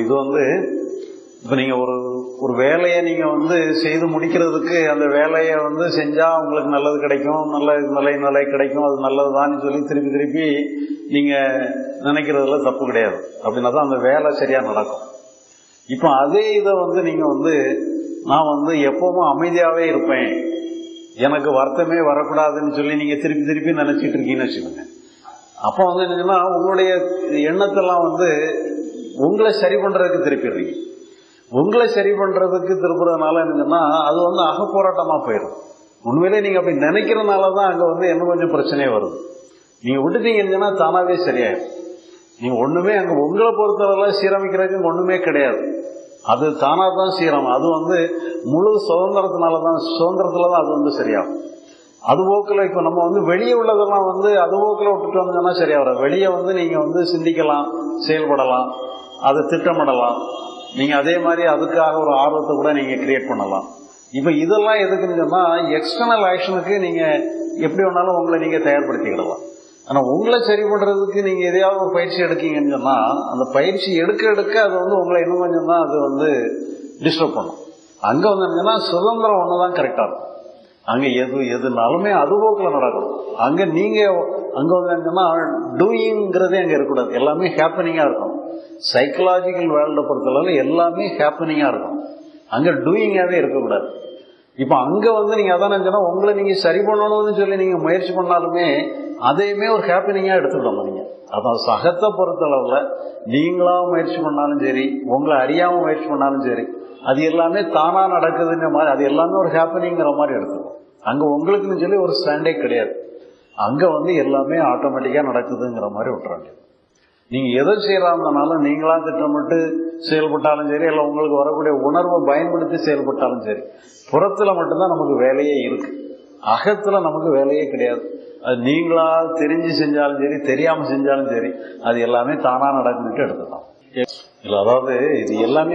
இது வந்து இப்ப நீங்க ஒரு ஒரு வேலையை நீங்க வந்து செய்து முடிக்கிறதுக்கு அந்த வேலையை வந்து செஞ்சா உங்களுக்கு நல்லது கிடைக்கும் நல்ல நிலை நிலை கிடைக்கும் அது நல்லதுதான்னு சொல்லி திருப்பி திருப்பி நீங்க நினைக்கிறதுல தப்பு கிடையாது அப்படின்னா தான் அந்த வேலை சரியா நடக்கும் இப்போ அதே இதை வந்து நீங்க வந்து நான் வந்து எப்பவும் அமைதியாவே இருப்பேன் எனக்கு வருத்தமே வரக்கூடாதுன்னு சொல்லி நீங்க திருப்பி திருப்பி நினைச்சிட்டு இருக்கீங்கன்னு வச்சுக்கோங்க அப்போ வந்து என்னன்னா உங்களுடைய எண்ணத்தெல்லாம் வந்து உங்களை சரி பண்றதுக்கு திருப்பிடுறீங்க உங்களை சரி பண்றதுக்கு திருப்புறதுனால என்னன்னா அது வந்து அகப்போராட்டமா போயிடும் உண்மையிலே நீங்க அப்படி நினைக்கிறதுனால தான் அங்க வந்து என்ன கொஞ்சம் பிரச்சனையே வருது நீங்க விட்டுட்டீங்கன்னா தானாவே சரியாயிடும் நீங்க ஒண்ணுமே அங்க உங்களை பொறுத்தவரை சீரமைக்கிறதுக்கு ஒண்ணுமே கிடையாது அது தானா தான் சீரம் அது வந்து முழு சுதந்திரத்தினால தான் சுதந்திரத்துல தான் அது வந்து சரியாகும் அது போக்கில் இப்போ நம்ம வந்து வெளியே உள்ளதெல்லாம் வந்து அது போக்கில் விட்டுட்டு வந்தோம்னா சரியா வராது வெளியே வந்து நீங்க வந்து சிந்திக்கலாம் செயல்படலாம் அதை திட்டமிடலாம் நீங்க அதே மாதிரி அதுக்காக ஒரு ஆர்வத்தை கூட நீங்க கிரியேட் பண்ணலாம் இப்ப இதெல்லாம் எதுக்குன்னு சொன்னா எக்ஸ்டர்னல் ஆக்ஷனுக்கு நீங்க எப்படி வேணாலும் உங்களை நீங்க தயார்படுத்திக்கிடலாம் ஆனா உங்களை சரி பண்றதுக்கு நீங்க எதையாவது ஒரு பயிற்சி எடுக்கீங்கன்னு சொன்னா அந்த பயிற்சி எடுக்க எடுக்க அது வந்து உங்களை இன்னும் கொஞ்சம் தான் அது வந்து டிஸ்டர்ப் பண்ணும் அங்க வந்து என்னன்னா சுதந்திரம் ஒண்ணுதான் கரெக்டா இருக்கும் அங்க எது எதுனாலுமே அது போக்கில் நடக்கணும் அங்க நீங்க அங்க வந்து என்னன்னா டூயிங்கிறதே அங்க இருக்கக்கூடாது எல்லாமே ஹேப்பனிங்கா இருக்கும் சைக்கலாஜிக்கல் வேர்ல்டை பொறுத்தளவு எல்லாமே ஹேப்பனிங்கா இருக்கும் அங்க டூயிங்காவே இருக்கக்கூடாது இப்ப அங்க வந்து நீங்க அதான் நினைச்சா உங்களை நீங்க சரி பண்ணணும்னு சொல்லி நீங்க முயற்சி பண்ணாலுமே அதையுமே ஒரு ஹேப்பனிங்கா எடுத்துக்கிடணும் நீங்க அதான் சகத்தை பொறுத்தளவுல நீங்களா முயற்சி பண்ணாலும் சரி உங்களை அறியாம முயற்சி பண்ணாலும் சரி அது எல்லாமே தானா நடக்குதுன்ற மாதிரி அது எல்லாமே ஒரு ஹேப்பனிங்கிற மாதிரி எடுத்துக்கணும் அங்க உங்களுக்குன்னு சொல்லி ஒரு ஸ்டாண்டே கிடையாது அங்க வந்து எல்லாமே ஆட்டோமேட்டிக்கா நடக்குதுங்கிற மாதிரி விட்டுறாங்க நீங்க எதை செய்யறாங்கனாலும் நீங்களா திட்டமிட்டு செயல்பட்டாலும் சரி இல்லை உங்களுக்கு வரக்கூடிய உணர்வை பயன்படுத்தி செயல்பட்டாலும் சரி புறத்துல மட்டும்தான் நமக்கு வேலையே இருக்கு அகத்துல நமக்கு வேலையே கிடையாது அது நீங்களா தெரிஞ்சு செஞ்சாலும் சரி தெரியாம செஞ்சாலும் சரி அது எல்லாமே தானா நடக்குதுட்டு எடுத்துக்கலாம் இல்ல அதாவது இது எல்லாமே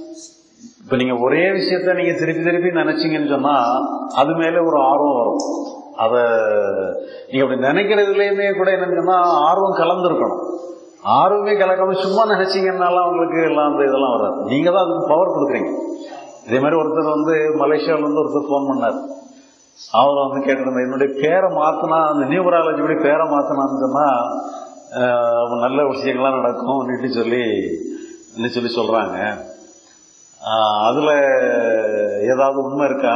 இப்ப நீங்க ஒரே விஷயத்த நீங்க திருப்பி திருப்பி நினைச்சீங்கன்னு சொன்னா அது மேல ஒரு ஆர்வம் வரும் அத நீங்க அப்படி நினைக்கிறதுலயுமே கூட என்னன்னு சொன்னா ஆர்வம் கலந்துருக்கணும் ஆர்வமே கலக்காம சும்மா நினைச்சீங்கன்னாலாம் உங்களுக்கு எல்லாம் அந்த இதெல்லாம் வராது நீங்க தான் அதுக்கு பவர் கொடுக்குறீங்க இதே மாதிரி ஒருத்தர் வந்து மலேசியாவில இருந்து ஒருத்தர் ஃபோன் பண்ணார் அவர் வந்து கேட்டிருந்தார் என்னுடைய பேரை மாத்தினா அந்த நியூமராலஜி படி பேரை மாத்தினான்னு சொன்னா அஹ், நல்ல விஷயங்கள்லாம் நடக்கும் அப்படின்னு சொல்லி இன்னும் சொல்லி சொல்றாங்க ஆஹ், அதுல ஏதாவது உண்மை இருக்கா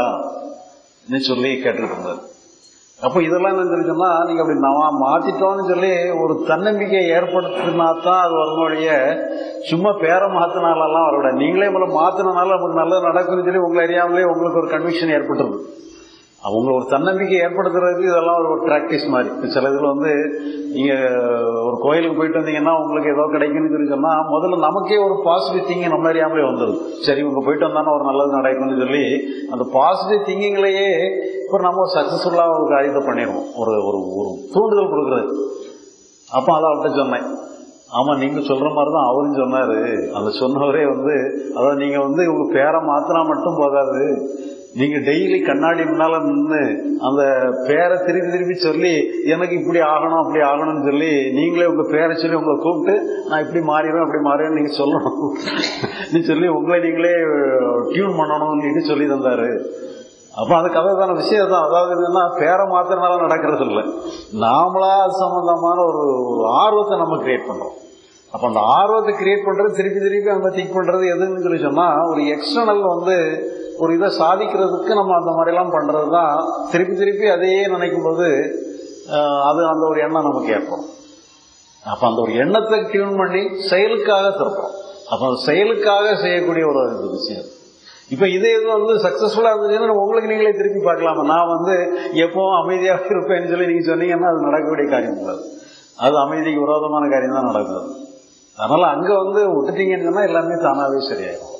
சொல்லி கேட்டுட்டு இருந்தார் அப்போ இதெல்லாம் என்ன தெரிஞ்சோம்னா நீங்க அப்படி நான் மாத்திட்டோம்னு சொல்லி ஒரு தன்னம்பிக்கையை ஏற்படுத்தினா தான் அது வரணும் ஒழிய சும்மா பேரை மாத்தினாலெல்லாம் வரக்கூடாது நீங்களே உங்களை மாத்தினால உங்களுக்கு நல்லது நடக்கும்னு சொல்லி உங்களை அறியாமலே உங்களுக்கு ஒரு கன்விக்ஷன் ஏற்பட்டுருது அவங்க ஒரு தன்னம்பிக்கை ஏற்படுத்துறதுக்கு இதெல்லாம் ஒரு ப்ராக்டிஸ் மாதிரி இப்ப சில இதில் வந்து நீங்க ஒரு கோயிலுக்கு போயிட்டு வந்தீங்கன்னா உங்களுக்கு ஏதோ கிடைக்கும்னு சொல்லி சொன்னா முதல்ல நமக்கே ஒரு பாசிட்டிவ் திங்கிங் நம்ம அறியாமலே வந்துடும் சரி இவங்க போயிட்டு வந்தானே ஒரு நல்லது நடக்கும்னு சொல்லி அந்த பாசிட்டிவ் திங்கிங்லயே இப்போ நம்ம சக்சஸ்ஃபுல்லா ஒரு காரியத்தை பண்ணிடுவோம் ஒரு ஒரு ஒரு தூண்டுதல் கொடுக்குறது அப்போ அதை அவர்கிட்ட சொன்னேன் ஆமா நீங்க சொல்ற மாதிரி தான் அவரும் சொன்னாரு அந்த சொன்னவரே வந்து அதாவது நீங்க வந்து உங்க பேரை மாத்தினா மட்டும் போதாது நீங்க டெய்லி கண்ணாடி முன்னால நின்று அந்த பேரை திருப்பி திருப்பி சொல்லி எனக்கு இப்படி ஆகணும் அப்படி ஆகணும்னு சொல்லி நீங்களே உங்க பேரை சொல்லி உங்களை கூப்பிட்டு நான் இப்படி மாறிடுவேன் அப்படி மாறிடுவேன் நீங்க சொல்லணும் நீ சொல்லி உங்களை நீங்களே டியூன் பண்ணணும்னு சொல்லி தந்தாரு அப்ப அதுக்கு அதுக்கான விஷயம் தான் அதாவது என்னன்னா பேரை மாத்திரனால நடக்கிறது இல்லை நாமளா அது சம்பந்தமான ஒரு ஒரு ஆர்வத்தை நம்ம கிரியேட் பண்றோம் அப்ப அந்த ஆர்வத்தை கிரியேட் பண்றது திருப்பி திருப்பி அங்க திங்க் பண்றது எதுன்னு சொல்லி சொன்னா ஒரு எக்ஸ்டர்னல் வந்து ஒரு இதை சாதிக்கிறதுக்கு நம்ம அந்த மாதிரி எல்லாம் பண்றது தான் திருப்பி திருப்பி அதையே நினைக்கும் போது அஹ், அது அந்த ஒரு எண்ணம் நமக்கு ஏற்படும் அப்ப அந்த ஒரு எண்ணத்தை டியூன் பண்ணி செயலுக்காக திருப்போம் அப்ப அந்த செயலுக்காக செய்யக்கூடிய ஒரு இது விஷயம் இப்ப இதே இது வந்து சக்சஸ்ஃபுல்லா இருந்துச்சுன்னா உங்களுக்கு நீங்களே திருப்பி பார்க்கலாமா நான் வந்து எப்பவும் அமைதியாக இருப்பேன்னு சொல்லி நீங்க சொன்னீங்கன்னா அது நடக்கக்கூடிய காரியம் இல்லை அது அமைதிக்கு விரோதமான காரியம் தான் நடக்குது அதனால அங்க வந்து விட்டுட்டீங்கன்னு சொன்னா எல்லாமே தானாவே சரியாயிடும்